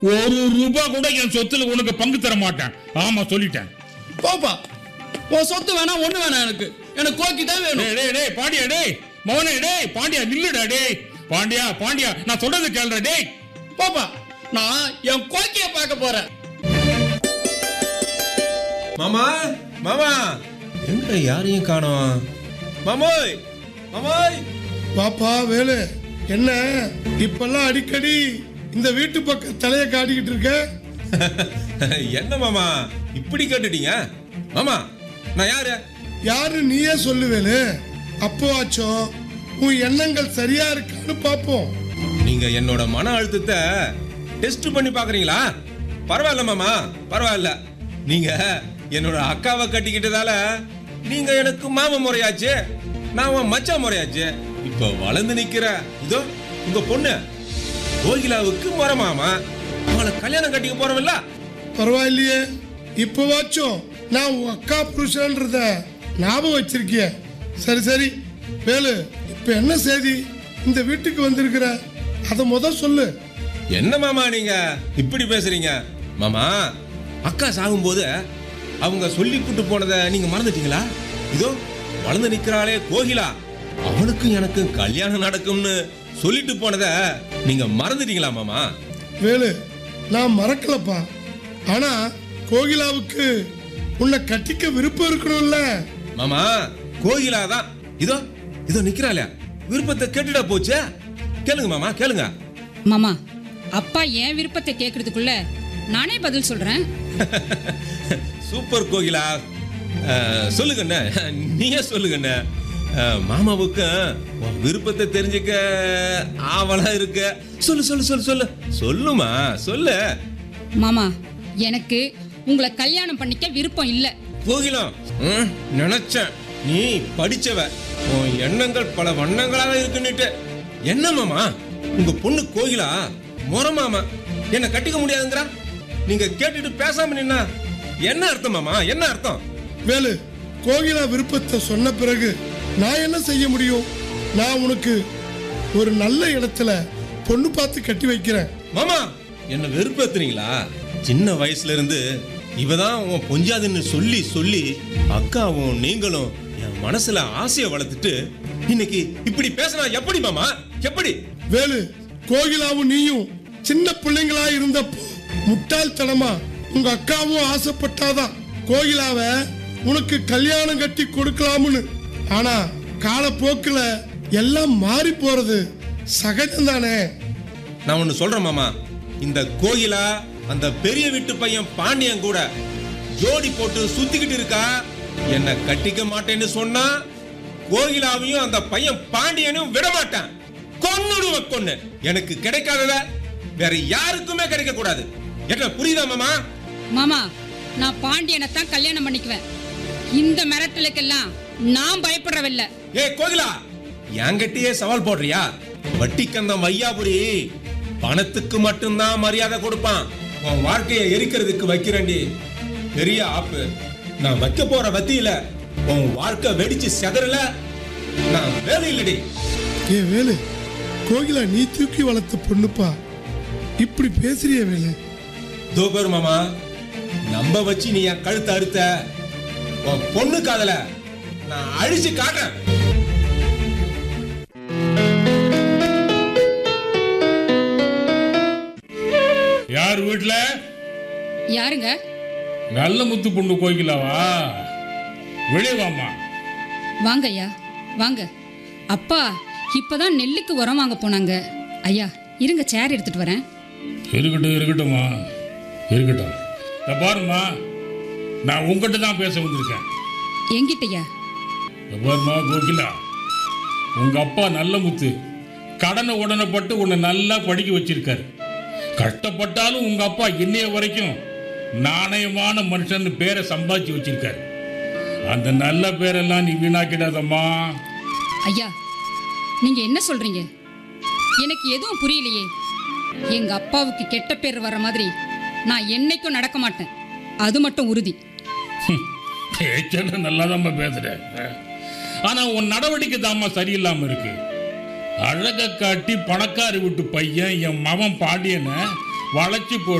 ஒரு ரூபா கூட என் சொத்துல உனக்கு பங்கு தர மாட்டேன் ஆமா சொல்லிட்டேன் போப்பா உன் சொத்து வேணாம் ஒண்ணு வேணாம் எனக்கு எனக்கு கோக்கி தான் வேணும் டேய் டேய் டேய் பாண்டியா டேய் மவனே டேய் பாண்டியா நில்லுடா டேய் பாண்டியா பாண்டியா நான் சொல்றது கேளுடா டேய் போப்பா நான் என் கோக்கிய பார்க்க போறேன் மாமா மாமா எங்க யாரையும் காணோம் மாமோய் மாமோய் பாப்பா வேலு என்ன இப்பெல்லாம் அடிக்கடி இந்த வீட்டு பக்கம் தலைய காட்டிக்கிட்டு இருக்க என்ன மாமா இப்படி கேட்டுட்டீங்க மாமா நான் யாரு யாரு நீயே சொல்லு வேலு அப்போ ஆச்சும் உன் எண்ணங்கள் சரியா இருக்கான்னு பாப்போம் நீங்க என்னோட மன அழுத்தத்தை டெஸ்ட் பண்ணி பாக்குறீங்களா பரவாயில்ல மாமா பரவாயில்ல நீங்க என்னோட அக்காவை கட்டிக்கிட்டதால நீங்க எனக்கு மாமா முறையாச்சு நான் உன் மச்சான் முறையாச்சு இப்ப வளர்ந்து நிக்கிற இதோ உங்க பொண்ணு கோகிலாவுக்கு முறை மாமா அவளை கல்யாணம் கட்டிக்க போறவில்ல பரவாயில்லையே இப்போவாச்சும் நான் உன் அக்கா புருஷன்றத ஞாபகம் வச்சிருக்கிய சரி சரி வேலு இப்ப என்ன செய்தி இந்த வீட்டுக்கு வந்திருக்கிற அதை முத சொல்லு என்ன மாமா நீங்க இப்படி பேசுறீங்க மாமா அக்கா சாகும்போது அவங்க சொல்லி கூட்டு போனதை நீங்க மறந்துட்டீங்களா இதோ வளர்ந்து நிக்கிறாளே கோகிலா அவளுக்கும் எனக்கும் கல்யாணம் நடக்கும்னு சொல்லிட்டு போனத நீங்க மறந்துட்டீங்களா மாமா வேலு நான் மறக்கலப்பா ஆனா கோகிலாவுக்கு உன்னை கட்டிக்க விருப்பம் இருக்கணும்ல மாமா கோகிலா தான் இதோ இதோ நிக்கிறாளே விருப்பத்தை கேட்டுடா போச்சே கேளுங்க மாமா கேளுங்க மாமா அப்பா என் விருப்பத்தை கேட்கறதுக்குள்ள நானே பதில் சொல்றேன் சூப்பர் கோகிலா அஹ், சொல்லுங்கண்ணே நீயே சொல்லுங்கண்ணே அஹ், மாமாவுக்கு உன் விருப்பத்தை தெரிஞ்சுக்க ஆவலா இருக்க சொல்லு சொல்லு சொல்லு சொல்லு சொல்லுமா சொல்லு மாமா எனக்கு உங்களை கல்யாணம் பண்ணிக்க விருப்பம் இல்ல கோகிலம் ம், நினைச்சேன் நீ படிச்சவ உன் எண்ணங்கள் பல வண்ணங்களாக இருக்குன்னுட்டு என்ன மாமா உங்க பொண்ணு கோகிலா முறை மாமா என்ன கட்டிக்க முடியாதுங்கிறா நீங்க கேட்டுட்டு பேசாம நின்னா என்ன அர்த்தம் மாமா என்ன அர்த்தம் வேலு கோகிலா விருப்பத்தை சொன்ன பிறகு நான் என்ன செய்ய முடியும் நான் உனக்கு ஒரு நல்ல இடத்துல பொண்ணு பார்த்து கட்டி வைக்கிறேன் மாமா என்ன வெறுப்பேத்துறீங்களா சின்ன வயசுல இருந்து இவதான் உன் பொஞ்சாதுன்னு சொல்லி சொல்லி அக்காவும் நீங்களும் என் மனசுல ஆசைய வளர்த்துட்டு இன்னைக்கு இப்படி பேசினா எப்படி மாமா எப்படி வேலு கோகிலாவும் நீயும் சின்ன பிள்ளைங்களா இருந்தப்போ முட்டாள்தனமா உங்க அக்காவும் ஆசைப்பட்டாதான் கோகிலாவை உனக்கு கல்யாணம் கட்டி கொடுக்கலாம்னு ஆனா காலப்போக்குல எல்லாம் மாறி போறது சகஜம் தானே நான் ஒண்ணு சொல்றேன் மாமா இந்த கோயிலா அந்த பெரிய வீட்டு பையன் பாண்டியன் கூட ஜோடி போட்டு சுத்திக்கிட்டு இருக்கா என்ன கட்டிக்க மாட்டேன்னு சொன்னா கோகிலாவையும் அந்த பையன் பாண்டியனும் விட மாட்டான் கொன்னுடுவ கொன்னு எனக்கு கிடைக்காதத வேற யாருக்குமே கிடைக்க கூடாது என்ன புரியுதா மாமா மாமா நான் பாண்டியனை தான் கல்யாணம் பண்ணிக்குவேன் இந்த மிரட்டலுக்கெல்லாம் நான் பயப்படுறவில்ல ஏ கோகிலா என்கிட்டயே சவால் போடுறியா வட்டிக்கந்தம் வையாபுரி பணத்துக்கு மட்டும்தான் மரியாதை கொடுப்பான் உன் வாழ்க்கையை எரிக்கிறதுக்கு வைக்கிறேன்டி பெரிய ஆப்பு நான் வைக்க போற வத்தியில உன் வாழ்க்கை வெடிச்சு செதறல நான் வேலை இல்லடி ஏ வேலு கோகிலா நீ தூக்கி வளர்த்த பொண்ணுப்பா இப்படி பேசுறிய வேலு தோபர் மாமா நம்ப வச்சு நீ என் கழுத்தை அறுத்த உன் பொண்ணு காதல நான் அழிச்சு காட்டுறேன் யார் வீட்ல யாருங்க நல்ல முத்து பொண்ணு கோயிலாவா வெளியே வாம்மா வாங்க ஐயா வாங்க அப்பா இப்பதான் நெல்லுக்கு உரம் வாங்க போனாங்க ஐயா இருங்க சேர் எடுத்துட்டு வரேன் இருக்கட்டும் இருக்கட்டும்மா இருக்கட்டும் இத பாரும்மா நான் உங்ககிட்ட தான் பேச வந்திருக்கேன் எங்கிட்டயா இத பாரும்மா கோகிலா உங்க அப்பா நல்ல முத்து கடனை உடனப்பட்டு உன்னை நல்லா படிக்க வச்சிருக்காரு கஷ்டப்பட்டாலும் உங்க அப்பா இன்னைய வரைக்கும் நாணயமான மனுஷன் பேரை சம்பாதிச்சு வச்சிருக்காரு அந்த நல்ல பேரெல்லாம் நீ வீணாக்கிடாதம்மா ஐயா நீங்க என்ன சொல்றீங்க எனக்கு எதுவும் புரியலையே எங்க அப்பாவுக்கு கெட்ட பேர் வர மாதிரி நான் என்னைக்கும் நடக்க மாட்டேன் அது மட்டும் உறுதி பேச்செல்லாம் நல்லா பேசுற ஆனா உன் நடவடிக்கை தாம்மா சரியில்லாம இருக்கு அழக காட்டி பணக்காரி விட்டு பையன் என் மவன் பாண்டியனை வளைச்சு போடு